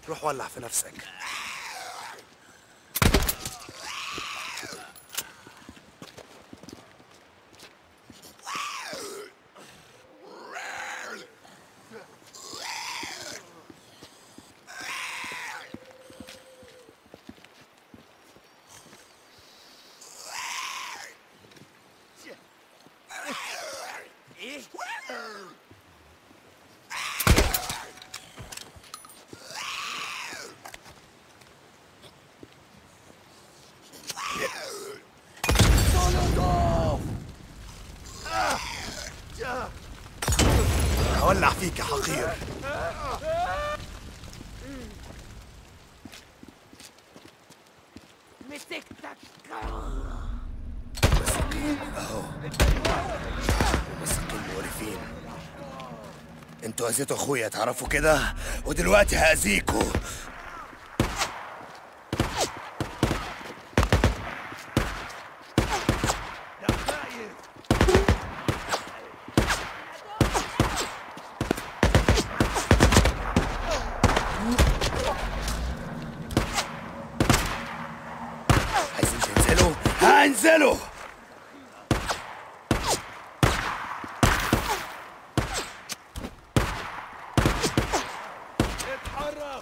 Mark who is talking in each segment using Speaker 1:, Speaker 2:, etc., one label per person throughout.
Speaker 1: روح ولع في نفسك هولع فيك يا حقير
Speaker 2: مسكتك
Speaker 1: مسكين مقرفين انتوا اذيتوا اخويا تعرفوا كده ودلوقتي هاذيكوا عايزين تنزلوا هنزلوا
Speaker 3: اتحرك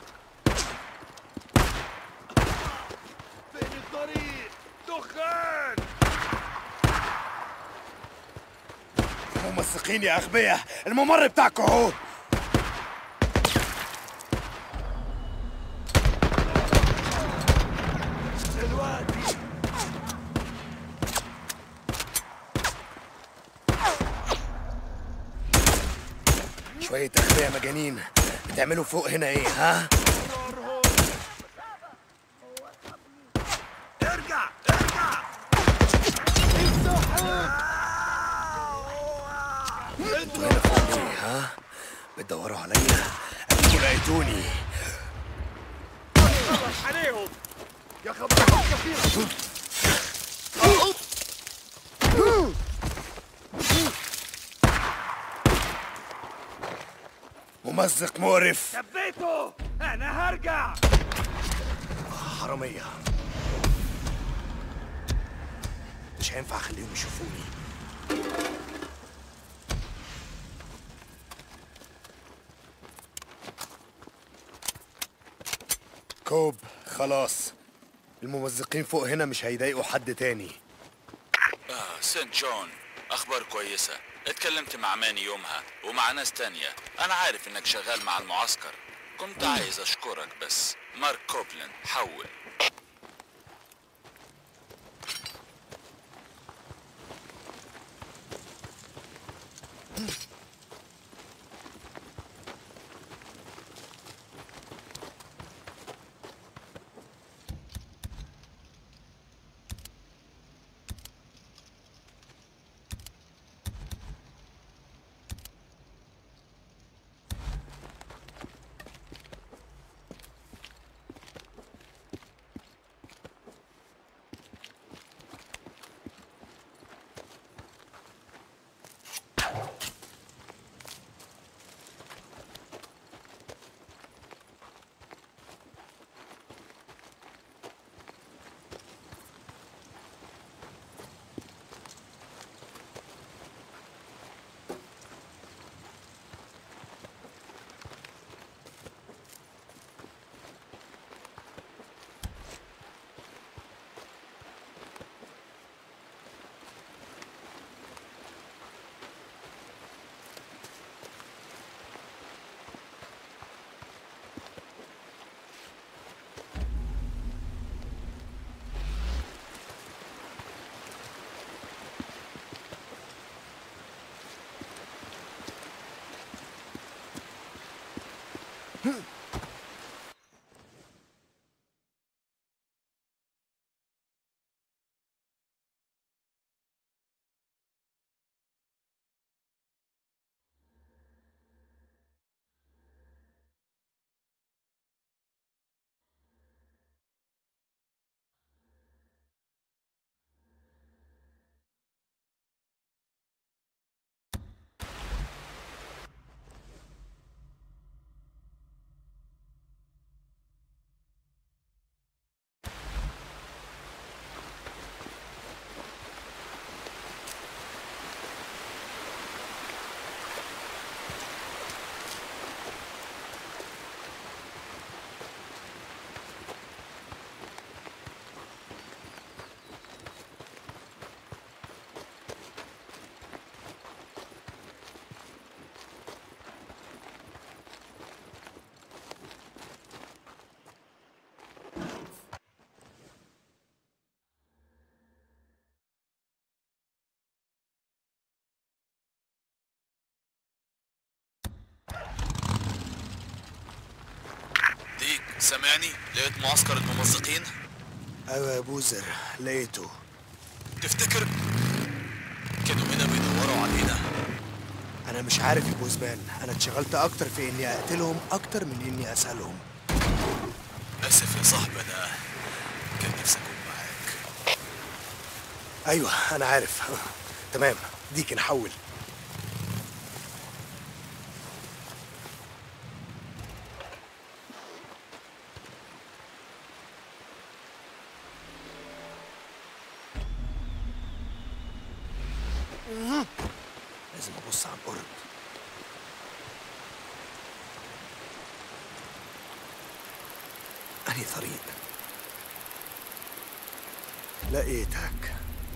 Speaker 3: فين الطريق دخان
Speaker 1: ممسقين يا اغبياء الممر بتاعكم اهو
Speaker 3: دلوقتي
Speaker 1: شوية اغبياء مجانين بتعملوا فوق هنا ايه ها
Speaker 3: ارجع ارجع
Speaker 1: انتوا هنا فوق ايه ها بتدوروا عليا اديكوا لقيتوني
Speaker 3: عليهم يا خبر كثير
Speaker 1: ممزق مقرف
Speaker 3: ثبيته انا هرجع
Speaker 1: حرامية مش هينفع اخليهم يشوفوني كوب خلاص الممزقين فوق هنا مش هيضايقوا حد تاني
Speaker 4: آه سنت جون أخبار كويسة اتكلمت مع ماني يومها ومع ناس تانية أنا عارف إنك شغال مع المعسكر كنت عايز أشكرك بس مارك كوبلين حول سامعني لقيت معسكر الممزقين
Speaker 1: ايوه يا بوزر لقيته
Speaker 4: تفتكر كانوا هنا بيدوروا علينا
Speaker 1: انا مش عارف يا بوزمان انا اتشغلت اكتر في اني اقتلهم اكتر من اني اسالهم
Speaker 4: اسف يا صاحبي انا كان نفسي اكون معاك
Speaker 1: ايوه انا عارف تمام ديك نحول لازم ابص عن قرب انهي طريق لقيتك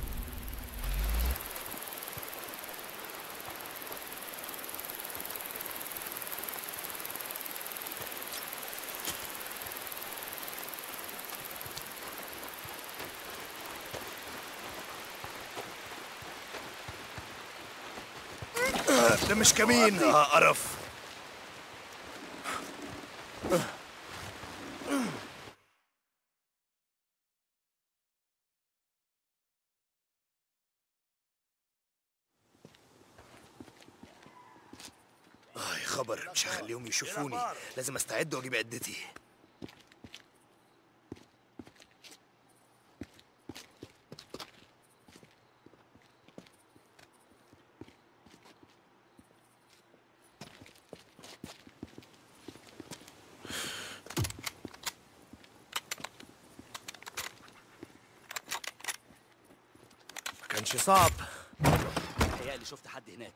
Speaker 1: ده مش كمين آه قرف آه يا خبر مش هخليهم يشوفوني لازم استعد واجيب عدتي ما كانش صعب
Speaker 2: تهيألي شفت حد هناك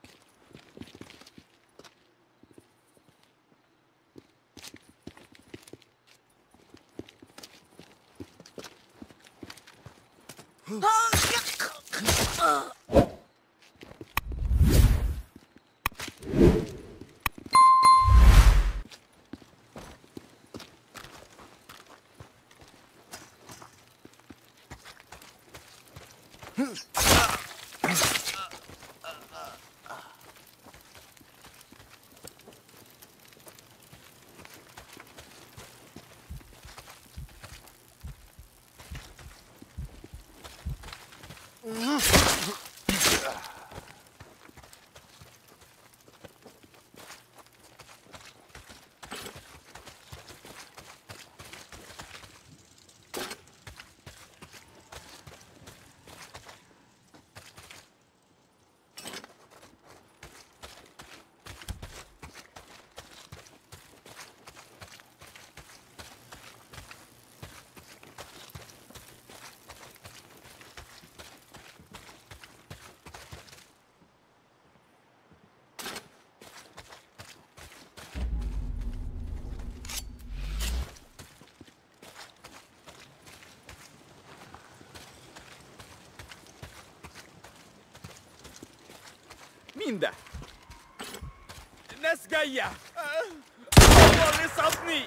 Speaker 3: مين ده؟ الناس جاية آه، هو اللي صابني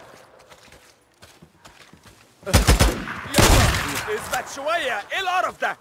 Speaker 3: يلا اثبت شوية ايه القرف ده؟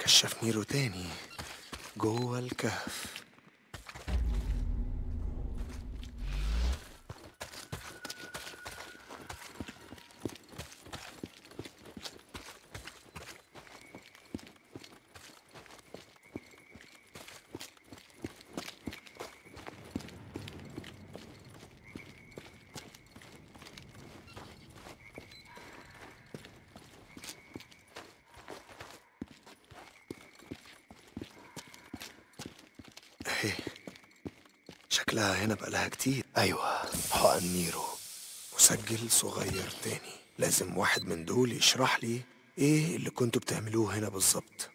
Speaker 1: كشف نيرو تاني جوه الكهف اهي شكلها هنا بقالها كتير ايوه حقن نيرو مسجل صغير تاني لازم واحد من دول يشرح لي ايه اللي كنتوا بتعملوه هنا بالظبط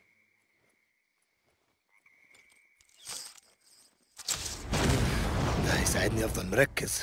Speaker 1: ده هيساعدني افضل مركز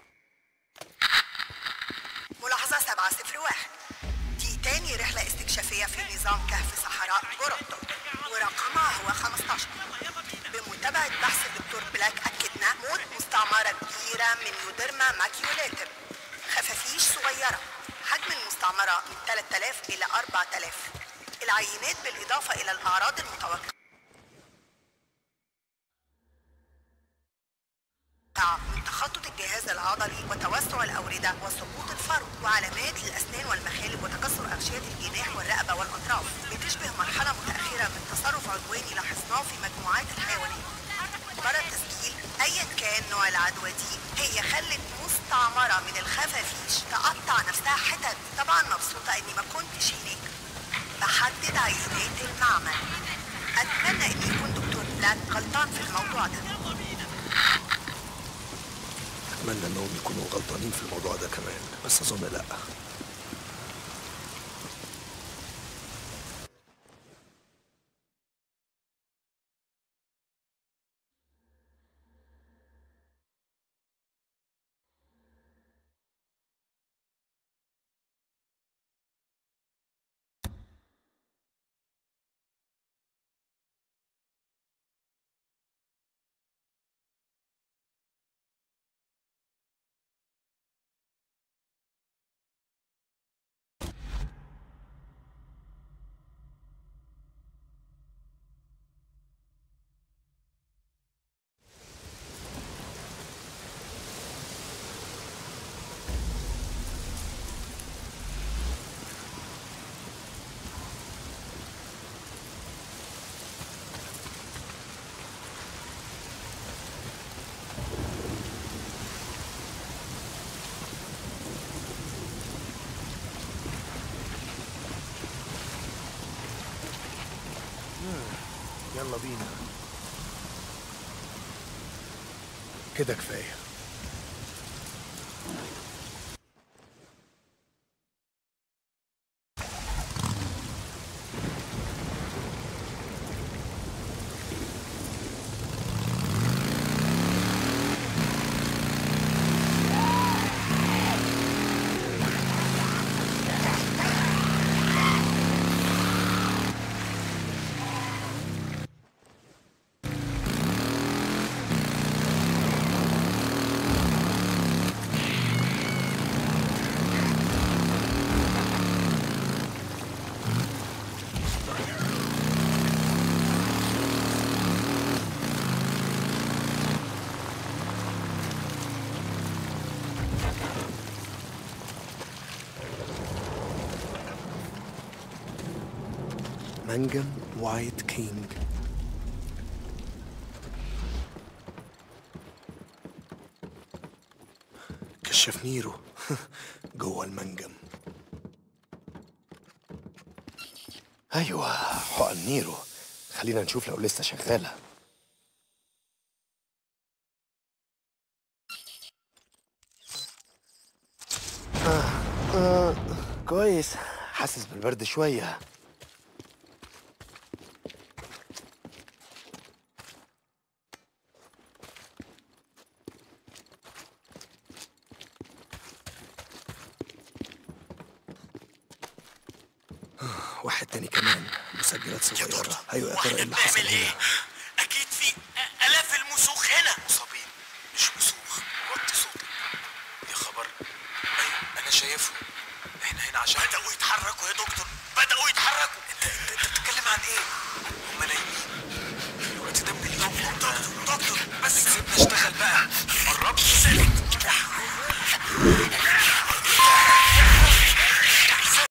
Speaker 5: ملاحظة 701 دي تاني رحلة استكشافية في نظام كهف صحراء بوروتو ورقمها هو 15 بمتابعة بحث الدكتور بلاك أكدنا موت مستعمرة كبيرة من يودرما ماكيوليتم خفافيش صغيرة حجم المستعمرة من 3000 إلى 4000 العينات بالإضافة إلى الأعراض المتوقعة من تخطط الجهاز العضلي وتوسع الأوردة وسقوط الفرو وعلامات للأسنان والمخالب وتكسر أغشية الجناح والرقبة والأطراف بتشبه مرحلة متأخرة من تصرف عدواني لاحظناه في مجموعات الحيوانات برا التسجيل أيا كان نوع العدوى دي هي خلت مستعمرة من الخفافيش تقطع نفسها حتت طبعا مبسوطة إني ما كنتش هناك بحدد عينات المعمل أتمنى إن يكون دكتور بلاك غلطان في الموضوع ده
Speaker 1: اتمنى انهم يكونوا غلطانين في الموضوع ده كمان بس اظن لا يلا بينا كده كفايه منجم وايت كينج كشف نيرو جوه المنجم ايوه حقن نيرو خلينا نشوف لو لسه شغاله آه آه كويس حاسس بالبرد شويه واحد تاني كمان مسجلات صغيرة أيوة يا ترى إيه اللي حصل هنا
Speaker 2: اكيد في الاف المسوخ هنا مصابين مش مسوخ وطي صوتك يا خبر ايوه انا شايفهم احنا هنا عشان بداوا يتحركوا يا دكتور بداوا يتحركوا انت انت, انت بتتكلم عن ايه بقى